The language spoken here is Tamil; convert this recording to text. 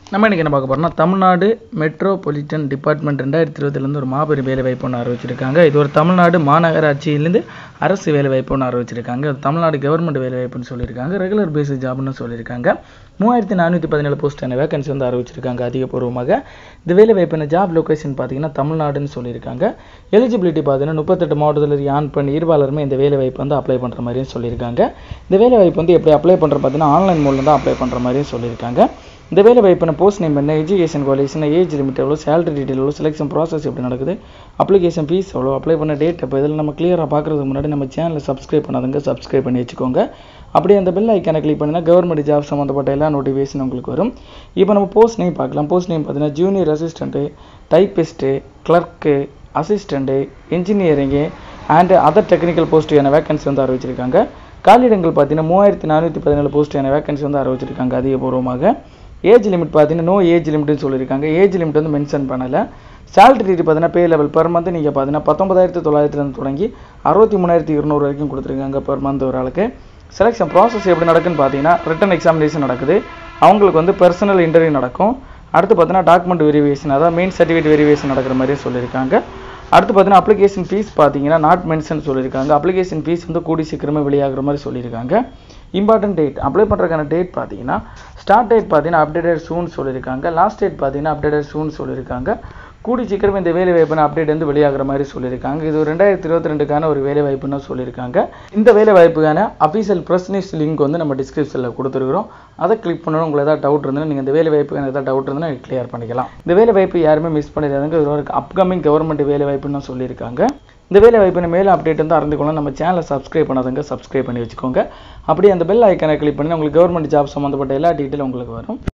நம்ம இன்றைக்கி என்ன பார்க்க போகிறோம்னா தமிழ்நாடு மெட்ரோபொலிட்டன் டிபார்ட்மெண்ட் ரெண்டாயிரத்தி இருபதுலேருந்து ஒரு மாபெரும் வேலை வாய்ப்பு ஒன்று அறிவிச்சிருக்காங்க இது ஒரு தமிழ்நாடு மாநகராட்சியிலேருந்து அரசு வேலை வாய்ப்பு ஒன்று அறிவிச்சிருக்காங்க அது தமிழ்நாடு கவர்மெண்ட் வேலை வாய்ப்புன்னு சொல்லியிருக்காங்க ரெகுலர் பேசிஸ் ஜாப்னு சொல்லியிருக்காங்க மூவாயிரத்தி நானூற்றி பதினேழு போஸ்டான வேகன்சி வந்து அறிவிச்சிருக்காங்க அதிகபூர்வமாக இந்த வேலை வாய்ப்பான ஜாப் லொகேஷன் பார்த்தீங்கன்னா தமிழ்நாடுன்னு சொல்லியிருக்காங்க எலிஜிபிலிட்டி பார்த்தீங்கன்னா முப்பத்தெட்டு மாவட்டத்தில் ஆன் பண்ணி இருபாலருமே இந்த வேலை வாய்ப்பு வந்து அப்ளை பண்ணுற மாதிரியும் சொல்லியிருக்காங்க இந்த வேலை வாய்ப்பு வந்து எப்படி அப்ளை பண்ணுற பார்த்தீங்கன்னா ஆன்லைன் மூலம் தான் அப்ளை பண்ணுற மாதிரியும் சொல்லியிருக்காங்க இந்த வேலை வாய்ப்பான போஸ்ட் நேம் என்ன எஜுகேஷன் குவாலிஃபிகேஷன் ஏஜ் லிமிட் எவ்வளோ சேலரி டீட்டெயில் எவ்வளோ செலெக்ஷன் ப்ராசஸ் எப்படி நடக்குது அப்ளிகேஷன் ஃபீஸ் எவ்வளோ அப்ளை பண்ண டேட் அப்போ இதில் நம்ம கிளியராக பார்க்குறதுக்கு முன்னாடி நம்ம சேனலை சப்ஸ்கிரைப் பண்ணாதுங்க சப்ஸ்கிரைப் பண்ணி வச்சுக்கோங்க அப்படியே அந்த பெல் ஐக்கானை கிளிக் பண்ணினா கவர்மெண்ட் ஜாப் சம்மந்தப்பட்ட எல்லா நோட்டிஃபிகேஷன் உங்களுக்கு வரும் இப்போ நம்ம போஸ்ட் நேம் பார்க்கலாம் போஸ்ட் நேம் பார்த்தீங்கன்னா junior assistant typist clerk assistant engineering and other technical போஸ்ட்டுக்கான வேகன்சி வந்து அறிவிச்சிருக்காங்க காலியிடங்கள் பார்த்தீங்கன்னா மூவாயிரத்தி நானூற்றி பதினேழு போஸ்ட்டுக்கான வேகன்சி வந்து அறிவிச்சிருக்காங்க அதிகபூர்வமாக ஏஜ் லிமிட் பார்த்தீங்கன்னா நோ ஏஜ் லிமிட்னு சொல்லியிருக்காங்க ஏஜ் லிமிட் வந்து மென்ஷன் பண்ணலை சேலரி ரேட் பார்த்தீங்கன்னா பே லெவல் பர் மந்த் நீங்கள் பார்த்தீங்கன்னா பத்தொன்பதாயிரத்தி தொள்ளாயிரத்துலேருந்து தொடங்கி அறுபத்தி மூணாயிரத்தி இருநூறு வரைக்கும் கொடுத்துருக்காங்க பர் மந்த் ஒரு ஆளுக்கு செலெக்ஷன் ப்ராசஸ் எப்படி நடக்குன்னு பார்த்தீங்கன்னா ரிட்டன் எக்ஸாமினேஷன் நடக்குது அவங்களுக்கு வந்து பர்சனல் இன்டர்வியூ நடக்கும் அடுத்து பார்த்தீங்கன்னா டாக்குமெண்ட் வெரிஃபிகேஷன் அதாவது மெயின் சர்டிஃபிகேட் வெரிஃபிகேஷன் நடக்கிற மாதிரி சொல்லியிருக்காங்க அடுத்து பார்த்தீங்கன்னா அப்ளிகேஷன் ஃபீஸ் பார்த்தீங்கன்னா நாட் மென்ஷன் சொல்லியிருக்காங்க அப்ளிகேஷன் ஃபீஸ் வந்து கூடி சீக்கிரமே வெளியாகிற மாதிரி சொல்லியிருக்காங்க இம்பார்ட்டன்ட் டேட் அப்ளை பண்ணுறதுக்கான டேட் பார்த்தீங்கன்னா ஸ்டார்ட் டேட் பார்த்தீங்கன்னா அப்டேட்டட் சூன் சொல்லியிருக்காங்க லாஸ்ட் டேட் பார்த்தீங்கன்னா அப்டேட்டட் சூன் சொல்லியிருக்காங்க கூடி சீக்கிரம் இந்த வேலை வாய்ப்புன அப்டேட் வந்து வெளியாகிற மாதிரி சொல்லியிருக்காங்க இது ஒரு ரெண்டாயிரத்தி இருபத்தி ரெண்டுக்கான ஒரு வேலை வாய்ப்புன்னு சொல்லியிருக்காங்க இந்த வேலை வாய்ப்புக்கான அஃபீஷியல் ப்ரெஸ் நியூஸ் லிங்க் வந்து நம்ம டிஸ்கிரிப்ஷனில் கொடுத்துருக்குறோம் அதை கிளிக் பண்ணணும் உங்களுக்கு ஏதாவது டவுட் இருந்தால் நீங்கள் இந்த வேலை வாய்ப்புக்கான ஏதாவது டவுட் இருந்தால் கிளியர் பண்ணிக்கலாம் இந்த வேலை வாய்ப்பு யாருமே மிஸ் பண்ணிடாதுங்க இது ஒரு அப்கமிங் கவர்மெண்ட் வேலை வாய்ப்புன்னு சொல்லியிருக்காங்க இந்த வேலை வாய்ப்பின மேலும் அப்டேட் வந்து அறிந்துக்கொள்ள நம்ம சேனலை சப்ஸ்கிரைப் பண்ணாதங்க சப்ஸ்கிரைப் பண்ணி வச்சுக்கோங்க அப்படியே அந்த பெல் ஐக்கனை கிளிக் பண்ணி உங்களுக்கு கவர்மெண்ட் ஜாப் சம்மந்தப்பட்ட எல்லா டீட்டெயிலும் உங்களுக்கு வரும்